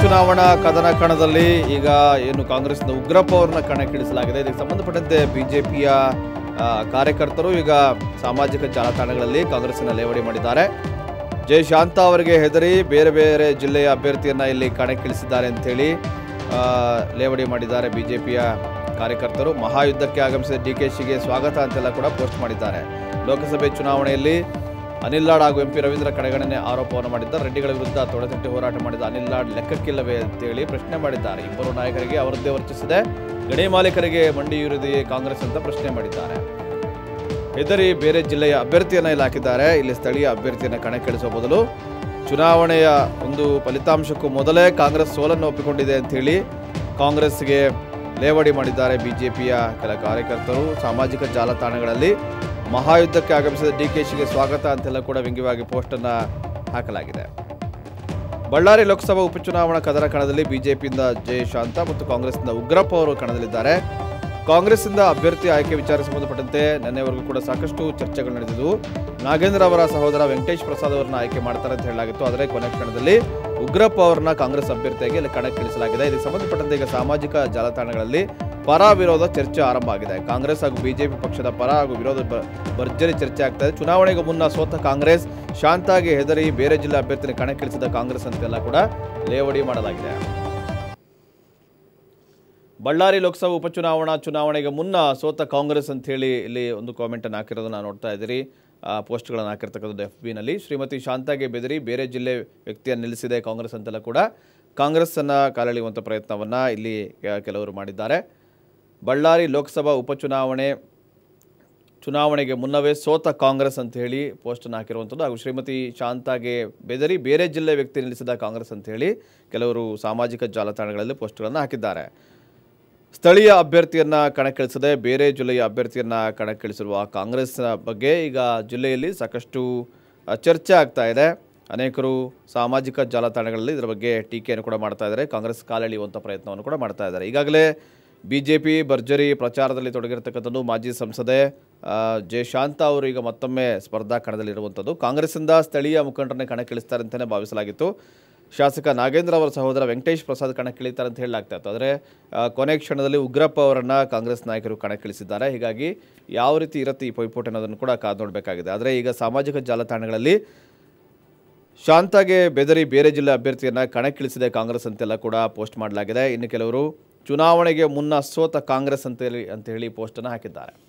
ಉಪಚುನಾವಣಾ ಕದನ ಕಣದಲ್ಲಿ ಈಗ ಏನು ಕಾಂಗ್ರೆಸ್ನ ಉಗ್ರಪ್ಪ ಅವರನ್ನ ಕಣಕ್ಕಿಳಿಸಲಾಗಿದೆ ಇದಕ್ಕೆ ಸಂಬಂಧಪಟ್ಟಂತೆ ಬಿಜೆಪಿಯ ಕಾರ್ಯಕರ್ತರು ಈಗ ಸಾಮಾಜಿಕ ಜಾಲತಾಣಗಳಲ್ಲಿ ಕಾಂಗ್ರೆಸ್ಸಿನ ಲೇವಡಿ ಮಾಡಿದ್ದಾರೆ ಜೈ ಶಾಂತ ಅವರಿಗೆ ಹೆದರಿ ಬೇರೆ ಬೇರೆ ಜಿಲ್ಲೆಯ ಅಭ್ಯರ್ಥಿಯನ್ನ ಇಲ್ಲಿ ಕಣಕ್ಕಿಳಿಸಿದ್ದಾರೆ ಅಂತೇಳಿ ಆ, ಲೇವಡಿ ಮಾಡಿದ್ದಾರೆ ಬಿಜೆಪಿಯ ಕಾರ್ಯಕರ್ತರು ಮಹಾಯುದ್ಧಕ್ಕೆ ಆಗಮಿಸಿದ ಡಿ ಕೆ ಶಿಗೆ ಸ್ವಾಗತ ಅಂತೆಲ್ಲ ಕೂಡ ಪೋಸ್ಟ್ ಮಾಡಿದ್ದಾರೆ ಲೋಕಸಭೆ ಚುನಾವಣೆಯಲ್ಲಿ ಅನಿಲ್ ಲಾಡ್ ಹಾಗೂ ಎಂ ಪಿ ರವೀಂದ್ರ ಕಡೆಗಣನೆ ಆರೋಪವನ್ನು ಮಾಡಿದ್ದಾರೆ ರೆಡ್ಡಿಗಳ ವಿರುದ್ಧ ತೊಡೆತಟ್ಟಿ ಹೋರಾಟ ಮಾಡಿದ ಅನಿಲ್ ಲಾಡ್ ಲೆಕ್ಕಕ್ಕಿಲ್ಲವೇ ಅಂತೇಳಿ ಪ್ರಶ್ನೆ ಮಾಡಿದ್ದಾರೆ ಇಬ್ಬರು ನಾಯಕರಿಗೆ ಅವರದ್ದೇ ವರ್ಚಿಸಿದೆ ಗಣಿ ಮಾಲೀಕರಿಗೆ ಮಂಡಿಯೂರಿದೆಯೇ ಕಾಂಗ್ರೆಸ್ ಅಂತ ಪ್ರಶ್ನೆ ಮಾಡಿದ್ದಾರೆ ಹೆದರಿ ಬೇರೆ ಜಿಲ್ಲೆಯ ಅಭ್ಯರ್ಥಿಯನ್ನ ಇಲ್ಲಿ ಹಾಕಿದ್ದಾರೆ ಇಲ್ಲಿ ಸ್ಥಳೀಯ ಅಭ್ಯರ್ಥಿಯನ್ನ ಕಣಕ್ಕಿಳಿಸುವ ಬದಲು ಚುನಾವಣೆಯ ಒಂದು ಫಲಿತಾಂಶಕ್ಕೂ ಮೊದಲೇ ಕಾಂಗ್ರೆಸ್ ಸೋಲನ್ನು ಒಪ್ಪಿಕೊಂಡಿದೆ ಅಂತೇಳಿ ಕಾಂಗ್ರೆಸ್ಗೆ ಲೇವಡಿ ಮಾಡಿದ್ದಾರೆ ಬಿಜೆಪಿಯ ಕೆಲ ಕಾರ್ಯಕರ್ತರು ಸಾಮಾಜಿಕ ಜಾಲತಾಣಗಳಲ್ಲಿ ಮಹಾಯುದ್ಧಕ್ಕೆ ಆಗಮಿಸಿದ ಡಿ ಕೆ ಶಿಗೆ ಸ್ವಾಗತ ಅಂತೆಲ್ಲ ಕೂಡ ವ್ಯಂಗ್ಯವಾಗಿ ಪೋಸ್ಟನ್ನು ಹಾಕಲಾಗಿದೆ ಬಳ್ಳಾರಿ ಲೋಕಸಭಾ ಉಪಚುನಾವಣಾ ಕದನ ಕಣದಲ್ಲಿ ಬಿಜೆಪಿಯಿಂದ ಜಯಶಾಂತ ಮತ್ತು ಕಾಂಗ್ರೆಸ್ನಿಂದ ಉಗ್ರಪ್ಪ ಅವರು ಕಣದಲ್ಲಿದ್ದಾರೆ ಕಾಂಗ್ರೆಸ್ಸಿಂದ ಅಭ್ಯರ್ಥಿ ಆಯ್ಕೆ ವಿಚಾರ ಸಂಬಂಧಪಟ್ಟಂತೆ ನಿನ್ನೆವರೆಗೂ ಕೂಡ ಸಾಕಷ್ಟು ಚರ್ಚೆಗಳು ನಡೆದಿದ್ದವು ನಾಗೇಂದ್ರ ಅವರ ಸಹೋದರ ವೆಂಕಟೇಶ್ ಪ್ರಸಾದ್ ಅವರನ್ನ ಆಯ್ಕೆ ಮಾಡ್ತಾರೆ ಅಂತ ಹೇಳಲಾಗಿತ್ತು ಆದರೆ ಕೊನೆ ಕ್ಷಣದಲ್ಲಿ ಉಗ್ರಪ್ಪ ಅವರನ್ನ ಕಾಂಗ್ರೆಸ್ ಅಭ್ಯರ್ಥಿಯಾಗಿ ಇಲ್ಲಿ ಕಣಕ್ಕಿಳಿಸಲಾಗಿದೆ ಇದಕ್ಕೆ ಸಂಬಂಧಪಟ್ಟಂತೆ ಈಗ ಸಾಮಾಜಿಕ ಜಾಲತಾಣಗಳಲ್ಲಿ ಪರ ವಿರೋಧ ಚರ್ಚೆ ಆರಂಭ ಆಗಿದೆ ಕಾಂಗ್ರೆಸ್ ಹಾಗೂ ಬಿಜೆಪಿ ಪಕ್ಷದ ಪರ ಹಾಗೂ ವಿರೋಧ ಬ- ಭರ್ಜರಿ ಚರ್ಚೆ ಆಗ್ತಾ ಇದೆ ಚುನಾವಣೆಗೂ ಮುನ್ನ ಸೋತ ಕಾಂಗ್ರೆಸ್ ಶಾಂತಾಗಿ ಹೆದರಿ ಬೇರೆ ಜಿಲ್ಲೆ ಅಭ್ಯರ್ಥಿನ ಕಣಕ್ಕಿಳಿಸಿದ ಕಾಂಗ್ರೆಸ್ ಅಂತೆಲ್ಲ ಕೂಡ ಲೇವಡಿ ಮಾಡಲಾಗಿದೆ ಬಳ್ಳಾರಿ ಲೋಕಸಭಾ ಉಪಚುನಾವಣಾ ಚುನಾವಣೆಗೆ ಮುನ್ನ ಸೋತ ಕಾಂಗ್ರೆಸ್ ಅಂತ ಹೇಳಿ ಇಲ್ಲಿ ಒಂದು ಕಾಮೆಂಟನ್ನು ಹಾಕಿರೋದನ್ನ ನೋಡ್ತಾ ಇದ್ದೀರಿ ಆ, ಪೋಸ್ಟ್ಗಳನ್ನು ಹಾಕಿರ್ತಕ್ಕಂಥದ್ದು ಎಫ್ ಬಿನಲ್ಲಿ ಶ್ರೀಮತಿ ಶಾಂತಾಗೆ ಬೆದರಿ ಬೇರೆ ಜಿಲ್ಲೆ ವ್ಯಕ್ತಿಯನ್ನು ನಿಲ್ಲಿಸಿದೆ ಕಾಂಗ್ರೆಸ್ ಅಂತೆಲ್ಲ ಕೂಡ ಕಾಂಗ್ರೆಸ್ಸನ್ನು ಕಾಲೆಳೆಯುವಂಥ ಪ್ರಯತ್ನವನ್ನು ಇಲ್ಲಿ ಕೆ- ಕೆಲವರು ಮಾಡಿದ್ದಾರೆ ಬಳ್ಳಾರಿ ಲೋಕಸಭಾ ಉಪಚುನಾವಣೆ ಚುನಾವಣೆಗೆ ಮುನ್ನವೇ ಸೋತ ಕಾಂಗ್ರೆಸ್ ಅಂತ ಹೇಳಿ ಪೋಸ್ಟನ್ನು ಹಾಕಿರುವಂಥದ್ದು ಹಾಗೂ ಶ್ರೀಮತಿ ಶಾಂತಾಗೆ ಬೆದರಿ ಬೇರೆ ಜಿಲ್ಲೆ ವ್ಯಕ್ತಿ ನಿಲ್ಲಿಸಿದ ಕಾಂಗ್ರೆಸ್ ಅಂತ ಹೇಳಿ ಕೆಲವರು ಸಾಮಾಜಿಕ ಜಾಲತಾಣಗಳಲ್ಲಿ ಪೋಸ್ಟ್ಗಳನ್ನು ಹಾಕಿದ್ದಾರೆ ಸ್ಥಳೀಯ ಅಭ್ಯರ್ಥಿಯನ್ನ ಕಣಕ್ಕಿಳಿಸದೆ ಬೇರೆ ಜಿಲ್ಲೆಯ ಅಭ್ಯರ್ಥಿಯನ್ನ ಕಣಕ್ಕಿಳಿಸಿರುವ ಕಾಂಗ್ರೆಸ್ ಬಗ್ಗೆ ಈಗ ಜಿಲ್ಲೆಯಲ್ಲಿ ಸಾಕಷ್ಟು ಅ, ಚರ್ಚೆ ಆಗ್ತಾ ಇದೆ ಅನೇಕರು ಸಾಮಾಜಿಕ ಜಾಲತಾಣಗಳಲ್ಲಿ ಇದರ ಬಗ್ಗೆ ಟೀಕೆಯನ್ನು ಕೂಡ ಮಾಡ್ತಾ ಇದ್ದಾರೆ ಕಾಂಗ್ರೆಸ್ ಕಾಲೆಳೆಯುವಂಥ ಪ್ರಯತ್ನವನ್ನು ಕೂಡ ಮಾಡ್ತಾ ಇದ್ದಾರೆ ಈಗಾಗಲೇ ಬಿ ಜೆ ಪಿ ಭರ್ಜರಿ ಪ್ರಚಾರದಲ್ಲಿ ತೊಡಗಿರ್ತಕ್ಕಂಥದ್ದು ಮಾಜಿ ಸಂಸದೆ ಆ, ಜಯಶಾಂತ ಅವರು ಈಗ ಮತ್ತೊಮ್ಮೆ ಸ್ಪರ್ಧಾ ಕಣದಲ್ಲಿರುವಂಥದ್ದು ಕಾಂಗ್ರೆಸ್ಸಿಂದ ಸ್ಥಳೀಯ ಮುಖಂಡರನ್ನೇ ಕಣಕ್ಕಿಳಿಸ್ತಾರೆ ಅಂತಲೇ ಭಾವಿಸಲಾಗಿತ್ತು ಶಾಸಕ ನಾಗೇಂದ್ರ ಅವರ ಸಹೋದರ ವೆಂಕಟೇಶ್ ಪ್ರಸಾದ್ ಕಣಕ್ಕಿಳಿತಾರೆ ಅಂತ ಹೇಳಲಾಗ್ತಾ ಇತ್ತು ಆದರೆ ಆ, ಕೊನೆ ಕ್ಷಣದಲ್ಲಿ ಉಗ್ರಪ್ಪ ಅವರನ್ನು ಕಾಂಗ್ರೆಸ್ ನಾಯಕರು ಕಣಕ್ಕಿಳಿಸಿದ್ದಾರೆ ಹೀಗಾಗಿ ಯಾವ ರೀತಿ ಇರುತ್ತೆ ಈ ಪೈಪೋಟಿ ಅನ್ನೋದನ್ನು ಕೂಡ ಕಾದು ನೋಡಬೇಕಾಗಿದೆ ಆದರೆ ಈಗ ಸಾಮಾಜಿಕ ಜಾಲತಾಣಗಳಲ್ಲಿ ಶಾಂತಾಗೆ ಬೆದರಿ ಬೇರೆ ಜಿಲ್ಲೆ ಅಭ್ಯರ್ಥಿಯನ್ನು ಕಣಕ್ಕಿಳಿಸಿದೆ ಕಾಂಗ್ರೆಸ್ ಅಂತೆಲ್ಲ ಕೂಡ ಪೋಸ್ಟ್ ಮಾಡಲಾಗಿದೆ ಇನ್ನು ಕೆಲವರು ಚುನಾವಣೆಗೆ ಮುನ್ನ ಸೋತ ಕಾಂಗ್ರೆಸ್ ಅಂತೇಳಿ ಅಂತ ಹೇಳಿ ಪೋಸ್ಟನ್ನು ಹಾಕಿದ್ದಾರೆ